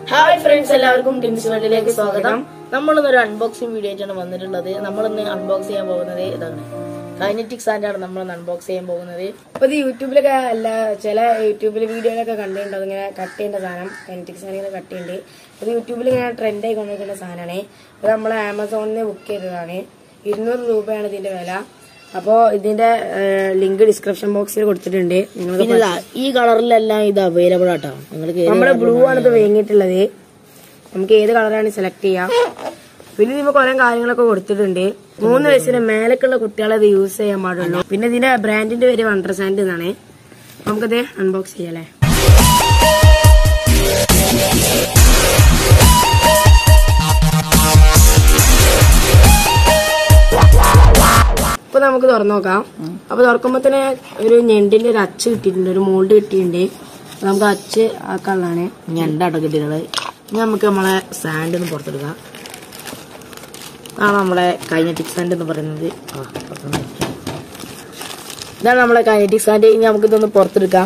Hi friends എല്ലാവർക്കും ടിൻസ് വേൾഡിലേക്ക് സ്വാഗതം നമ്മളിന്നൊരു അൺബോക്സിംഗ് വീഡിയോ ആയിട്ടാണ് വന്നിട്ടുള്ളത് നമ്മളിന്ന് അൺബോക്സ് ചെയ്യാൻ പോകുന്നത് ഇതാണ് കൈനറ്റിക് സാൻഡാണ് നമ്മൾ അൺബോക്സ് ചെയ്യാൻ പോകുന്നത് അപ്പൊ ഇത് യൂട്യൂബിലൊക്കെ അല്ല ചില യൂട്യൂബിൽ വീഡിയോയിലൊക്കെ കണ്ടിട്ടുണ്ട് ഇങ്ങനെ കട്ട് ചെയ്യേണ്ട സാധനം കൈനറ്റിക് സാധനം ഇങ്ങനെ കട്ട് ചെയ്യുന്നുണ്ട് അത് യൂട്യൂബിൽ ഇങ്ങനെ ട്രെൻഡ് ആയി കൊണ്ടിരിക്കുന്ന സാധനമാണ് അത് നമ്മൾ ആമസോണിൽ നിന്ന് ബുക്ക് ചെയ്തതാണ് ഇരുന്നൂറ് രൂപയാണ് ഇതിന്റെ വില അപ്പോൾ ഇതിന്റെ ലിങ്ക് ഡിസ്ക്രിപ്ഷൻ ബോക്സിൽ കൊടുത്തിട്ടുണ്ട് നിങ്ങൾ പിന്നെ ഇതാ, ഈ കളറിലെല്ലാം ഇത് അവൈലബിൾ ആട്ടോ നിങ്ങൾക്ക് നമ്മുടെ ബ്ലൂ ആണ് ഇത് വാങ്ങിയിട്ടുള്ളത് നമുക്ക് ഏത് കളറാണ് സെലക്ട് ചെയ്യാം പിന്നെ ഇതിന് കുറെ കാര്യങ്ങളൊക്കെ കൊടുത്തിട്ടുണ്ട് മൂന്ന് വയസ്സിന് മേലേക്കുള്ള കുട്ടികളെ ഇത് യൂസ് ചെയ്യാൻ പാടുള്ളൂ പിന്നെ ഇതിന്റെ ബ്രാൻഡിന്റെ പേര് വണ്ടർ സാൻഡ് എന്നാണ് നമുക്കത് അൺബോക്സ് ചെയ്യാല്ലേ ഇപ്പൊ നമുക്ക് തുറന്നു നോക്കാം അപ്പൊ തുറക്കുമ്പോ തന്നെ ഒരു ഞെണ്ടിന്റെ ഒരു അച്ച് കിട്ടിയിട്ടുണ്ട് ഒരു മോൾഡ് കിട്ടിയിട്ടുണ്ട് അപ്പൊ നമുക്ക് അച്ച് ആക്കാനുള്ളതാണ് ഞണ്ടാട്ടോ കിട്ടിയത് ഇനി നമുക്ക് നമ്മളെ സാൻഡ് ഒന്ന് പുറത്തെടുക്കാം ഇതാണ് നമ്മളെ കൈനറ്റിക് സാൻഡ് എന്ന് പറയുന്നത് ആ പുറത്തുനിന്ന് എടുക്കാം. ഇതാണ് നമ്മളെ കൈനറ്റിക് സാൻഡ് ഇനി നമുക്ക് ഇതൊന്ന് പുറത്തെടുക്കാം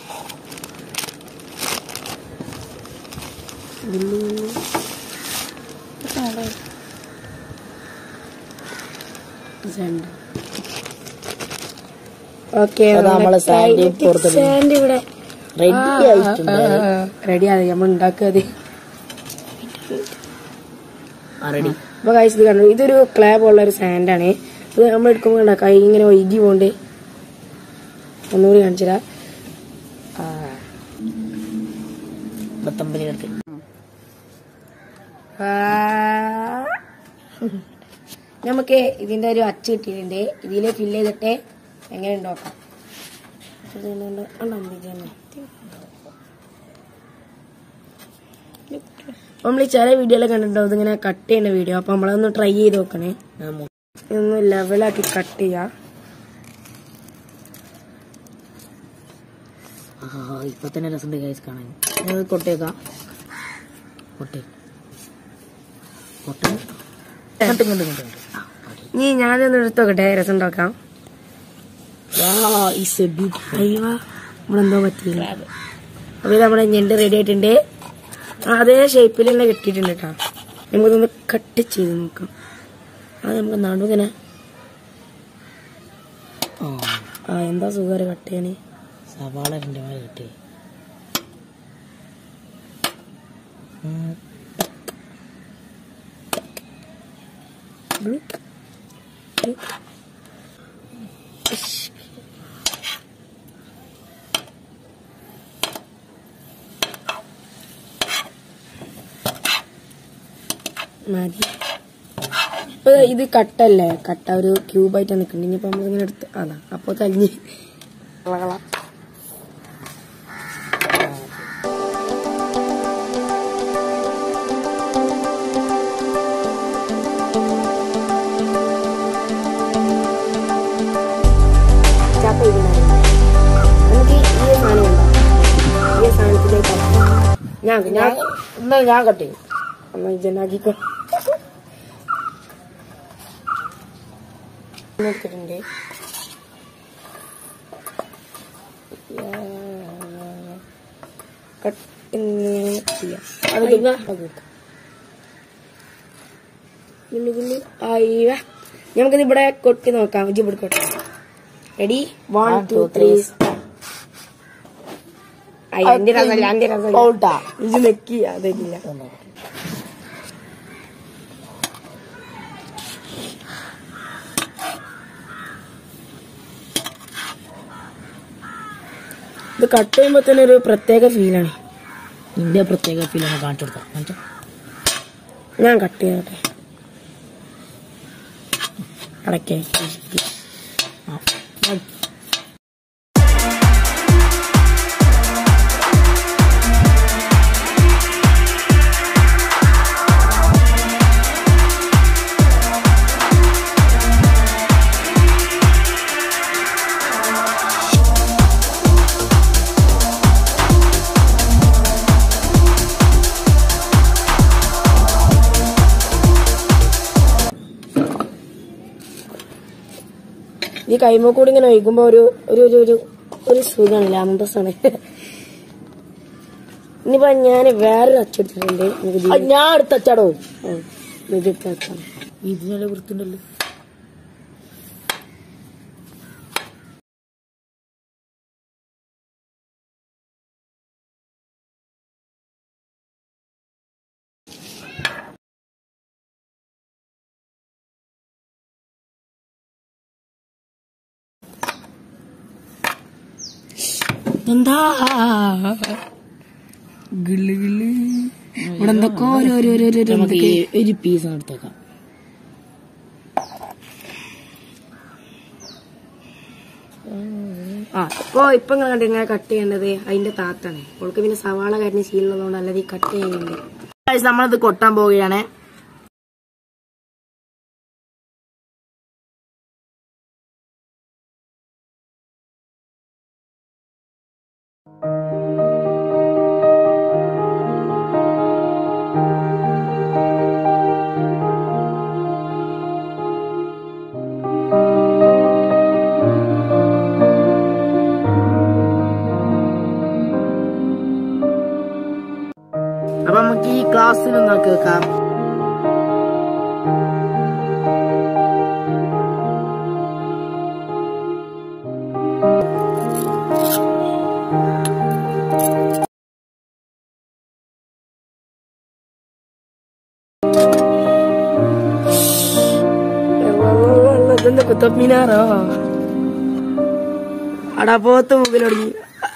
ഓക്കെ അതാ നമ്മളെ സാൻഡ് പുറത്തെടുക്കാം സാൻഡ് ഇവിടെ റെഡി ആയിട്ടുണ്ട് റെഡി ആയി നമ്മൾ ഉണ്ടാക്കാതെ ആ റെഡി അപ്പൊ കഴിച്ചത് കണ്ടു ഇതൊരു ക്ലേ പോലുള്ള ഒരു സാൻഡാണ് ഇത് നമ്മൾ എടുക്കുമ്പോൾ കണ്ട കൈ ഇങ്ങനെ ഒഴുകി പോണ്ട് ഒന്നുകൂടി കാണിച്ചില്ല പത്തൊമ്പതിന് എടുത്ത് നമുക്ക് ഇതിന്റെ ഒരു അച്ച് കിട്ടിയിട്ടുണ്ട് ഇതില് ഫില്ല് ചെയ്തിട്ട് എങ്ങനെ നോക്കാം നമ്മൾ ഈ ചില വീഡിയോയിലൊക്കെ കണ്ടിട്ടുണ്ടാവും ഇതിങ്ങനെ കട്ട് ചെയ്യുന്ന വീഡിയോ അപ്പൊ നമ്മളതൊന്ന് ട്രൈ ചെയ്ത് നോക്കണേ ഞാൻ മു- ഇതൊന്ന് ലെവലാക്കി കട്ട് ചെയ്യാം ആ ഇപ്പൊ തന്നെ രസമുണ്ട് ഗൈസ് കാണാൻ ഞാൻ ഇത് കൊട്ടേക്കാം കൊട്ടേ കൊട്ട കണ്ടും കണ്ടും കണ്ടും ഇനി ഞാനൊന്ന് എടുത്ത് നോക്കട്ടെ രസം ഉണ്ടാക്കാം അയ്യോ ഇവിടെ എന്തോ പറ്റിയില്ല അപ്പൊ ഇത് നമ്മുടെ ഞെണ്ട് റെഡി ആയിട്ടുണ്ട് ആ, അതേ ഷേപ്പിൽ തന്നെ കെട്ടിയിട്ടുണ്ട് കേട്ടോ നമുക്കിതൊന്ന് കട്ട് ചെയ്ത് നോക്കാം അത് നമുക്ക് നടുവിങ്ങനെ ആ എന്താ സുഖം കട്ട് ചെയ്യാന് സവാള രണ്ട് മേലെ കിട്ടി ബ്ലുക്ക്, ബ്ലുക്ക്. ഇഷ്. മതി ഇപ്പൊ ഇത് കട്ടല്ലേ കട്ട ഒരു ക്യൂബായിട്ട് നിൽക്കുന്നുണ്ട് ഇനിയിപ്പോ നമ്മളിങ്ങനെ എടുത്ത് അതാ അപ്പൊ കഴിഞ്ഞ് ചാപ്പ ഇടുന്നുണ്ട് നമുക്ക് ഈ സാധനം ഉണ്ടോ ഈ സാധനത്തിലേക്ക് ഞാൻ ഞാൻ എന്നാ ഞാൻ കട്ട് ചെയ്യും എന്നാ ഇജനാക്കിക്കോ എടുത്തിട്ടുണ്ട് കട്ട് ചെയ്യാം അത് പിന്നെ ഗുള്ളു ഗുള്ളു അയ്യ നമുക്കിത് ഇവിടെ കൊട്ടി നോക്കാം ഇജ്ജ് ഇവിടെ കൊട്ടി റെഡി വൺ ടു ത്രീ അന്റെ രസമല്ല അന്റെ രസമല്ല പൗട്ടാ ഇജ്ജ് നെക്കി അതില്ല ഇത് കട്ട് ചെയ്യുമ്പോ തന്നെ ഒരു പ്രത്യേക ഫീലാണ് നിന്റെ പ്രത്യേക ഫീലാണ് കാണിച്ചു കൊടുക്കാം കാണിച്ചോ ഞാൻ കട്ട് ചെയ്യട്ടെ അടക്കേ ആ ഈ കൈമ കൂടി ഇങ്ങനെ ഒഴിക്കുമ്പോ ഒരു ഒരു ഒരു ഒരു ഒരു സുഖമാണല്ലേ അന്തസ്സാണ് ഇനിയിപ്പോ ഞാൻ വേറൊരു അച്ചെടുത്തിട്ടുണ്ട് നമുക്ക് ആ, ഞാൻ എടുത്തച്ചാടോ ഇതിട്ടാക്കാം ഇത് നല്ല വൃത്തിണ്ടല്ലോ എന്താ ഗിള്ളി ഗിള്ളി ഇവിടെ എന്തൊക്കെ ഓരോ ഓരോ ഓരോ ഓരോ നമുക്ക് ഈ ഒരു പീസ് എടുത്തേക്കാം ആ ഇപ്പൊ ഇപ്പൊ നിങ്ങൾ കണ്ട് ഇങ്ങനെ കട്ട് ചെയ്യേണ്ടത് അതിന്റെ താത്താണ് അവൾക്ക് പിന്നെ സവാള കരിഞ്ഞ് ശീലമുള്ളതുകൊണ്ട് അല്ലാതെ ഈ കട്ട് ചെയ്യുന്നുണ്ട് Guys, നമ്മളിത് കൊട്ടാൻ പോവുകയാണ് അപ്പൊ നമുക്ക് ഈ ക്ലാസ്സിൽ ഒന്ന് കേൾക്കാം ഇതെന്താ കുത്തബ്മിനാറോ അടാ പോത്ത് മുമ്പിൽ തുടങ്ങി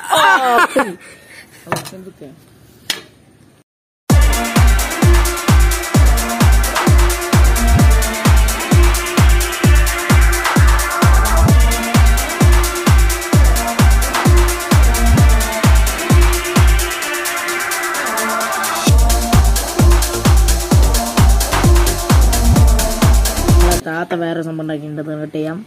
നമ്മളെ താത്ത വേറെ സംഭവം ഉണ്ടാക്കിയിട്ടുണ്ട് കട്ട് ചെയ്യാം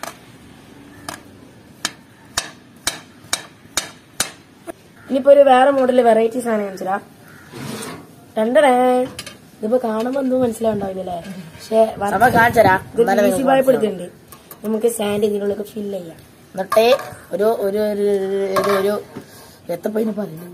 ഇനിയിപ്പോ ഒരു വേറെ മോഡല് വെറൈറ്റി സാധനം കാണിച്ചാ രണ്ടരേ ഇതിപ്പോ കാണുമ്പോ എന്തോ മനസ്സിലാവുണ്ടാവില്ലല്ലേ പക്ഷെ അപ്പൊ കാണിച്ചരാ ഈസി പൈപ്പ് എടുത്തിട്ടുണ്ട് നമുക്ക് സാൻഡ് ഇതിനുള്ളിൽ ഫില്ല് ചെയ്യാം എന്നിട്ട് ഒരു ഒരു ഒരു ഒരു ഒരു എത്തപ്പതിന് പറയുന്നത്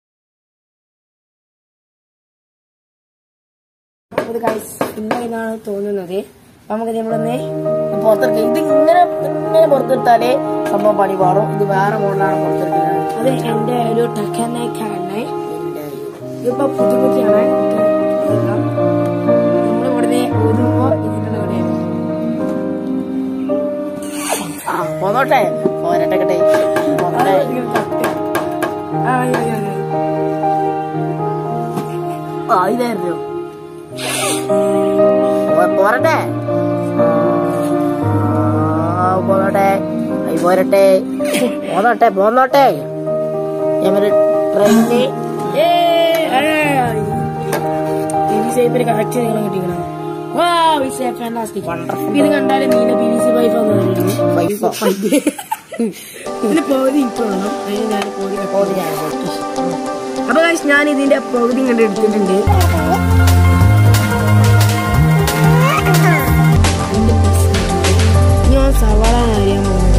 ഇത് ഫില്ല് എന്നാണ് തോന്നുന്നത് അപ്പൊ നമുക്ക് നമ്മളൊന്ന് പുറത്തെടുക്ക ഇത് ഇങ്ങനെ ഇങ്ങനെ പുറത്തെടുത്താലേ സംഭവം പണി പാടും ഇത് വേറെ മോഡലാണ് പുറത്തെടുക്കുന്നത് അത് എന്റെ ഒരു ടെക്കനേക്കാണ് ഇതിപ്പോ പുതുമുഖിയാണ് നമ്മൾ ഉടനെ ഊതുമ്പോ ഇതിന്റെ കൂടെ ആ പോന്നോട്ടെ പോരട്ടെ കേട്ടെ പോന്നോട്ടെ ആ ഇത് ഇത് ഇത്. ആ ഇതായിരുന്നു പോ- പോരട്ടെ ആ, പോന്നോട്ടെ ഐ പോരട്ടെ പോന്നോട്ടെ പോന്നോട്ടെ ഞാൻ ട്രെയിനിന് പി വി സി പൈപ്പിന് കറക്റ്റ് നീളം കിട്ടിക്കണം വാ ഫാന്റാസ്റ്റിക് ഇത് കണ്ടാലും നീല പി വി സി പൈപ്പാന്ന് പറയുന്നത് ഇതിന് പകുതി ഇട്ടോളണം അതിന് ഞാൻ പകുതി അപ്പൊ guys, ഞാൻ ഇതിന്റെ പകുതി കണ്ട് എടുത്തിട്ടുണ്ട് ഞാൻ സവാള അറിയാൻ പോകുന്നത്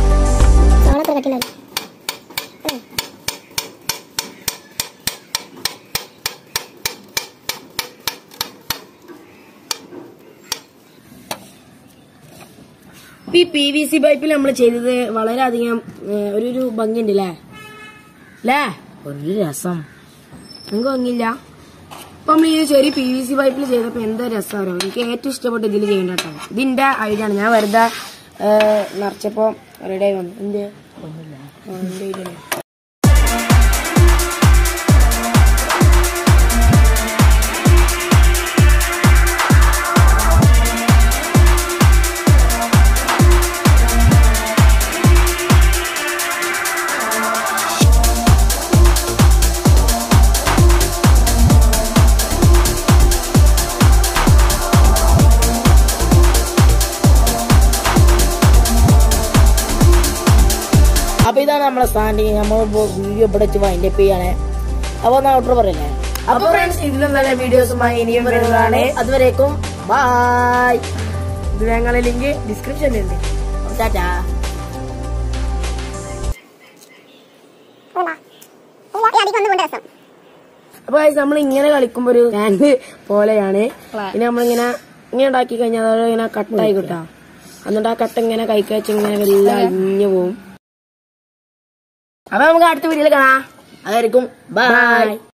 ഇപ്പൊ ഈ പി വി സി പൈപ്പിൽ നമ്മൾ ചെയ്തത് വളരെയധികം ഏഹ്, ഒരു ഒരു ഭംഗിയുണ്ട് അല്ലേ അല്ലേ ഒരു രസം നിങ്ങൾക്ക് ഭംഗിയില്ല ഇപ്പൊ നമ്മൾ ഈ ചെറിയ പി വി സി പൈപ്പിൽ ചെയ്തപ്പോ എന്താ രസമാണോ എനിക്ക് ഏറ്റവും ഇഷ്ടപ്പെട്ട ഇതിൽ ചെയ്യേണ്ട കേട്ടോ ഇതിന്റെ ഐഡിയ ആണ് ഞാൻ വെറുതെ ഏഹ്, നിറച്ചപ്പോ റെഡി ആയി വന്നു എന്ത് ആ, എന്റെ idea ആണ്. അപ്പൊ ഇതാണ് നമ്മളെ സ്റ്റാൻഡിങ് നമ്മൾ വീഡിയോ ഇവിടെ വെച്ച് വൈൻഡ് അപ്പ് ചെയ്യാണ് അപ്പൊ എന്നാ ഔട്ടർ പറയല്ലേ അപ്പൊ ഫ്രണ്ട്സ് ഇതിലും നല്ല വീഡിയോസുമായി ഇനിയും വരുന്നതാണ് അതുവരേക്കും ബായ് ഇത് ഞങ്ങളെ ലിങ്ക് ഡിസ്ക്രിപ്ഷനിലുണ്ട് ടാറ്റാ വേണ്ട. ഇല്ല, ഈ അടിക്ക് ഒന്ന് കൊണ്ട് രസം അപ്പൊ നമ്മൾ ഇങ്ങനെ കളിക്കുമ്പോ ഒരു സ്റ്റാൻഡ് പോലെയാണ് പിന്നെ നമ്മളിങ്ങനെ ഇങ്ങനെ ഉണ്ടാക്കി കഴിഞ്ഞാൽ അത് ഇങ്ങനെ കട്ടായി കിട്ടാം എന്നിട്ട് ആ കട്ട ഇങ്ങനെ കൈക്ക് വെച്ച് ഇങ്ങനെ എല്ലാം അലിഞ്ഞു പോവും അപ്പൊ നമുക്ക് അടുത്ത വീഡിയോയിൽ കാണാം അതായിരിക്കും ബൈ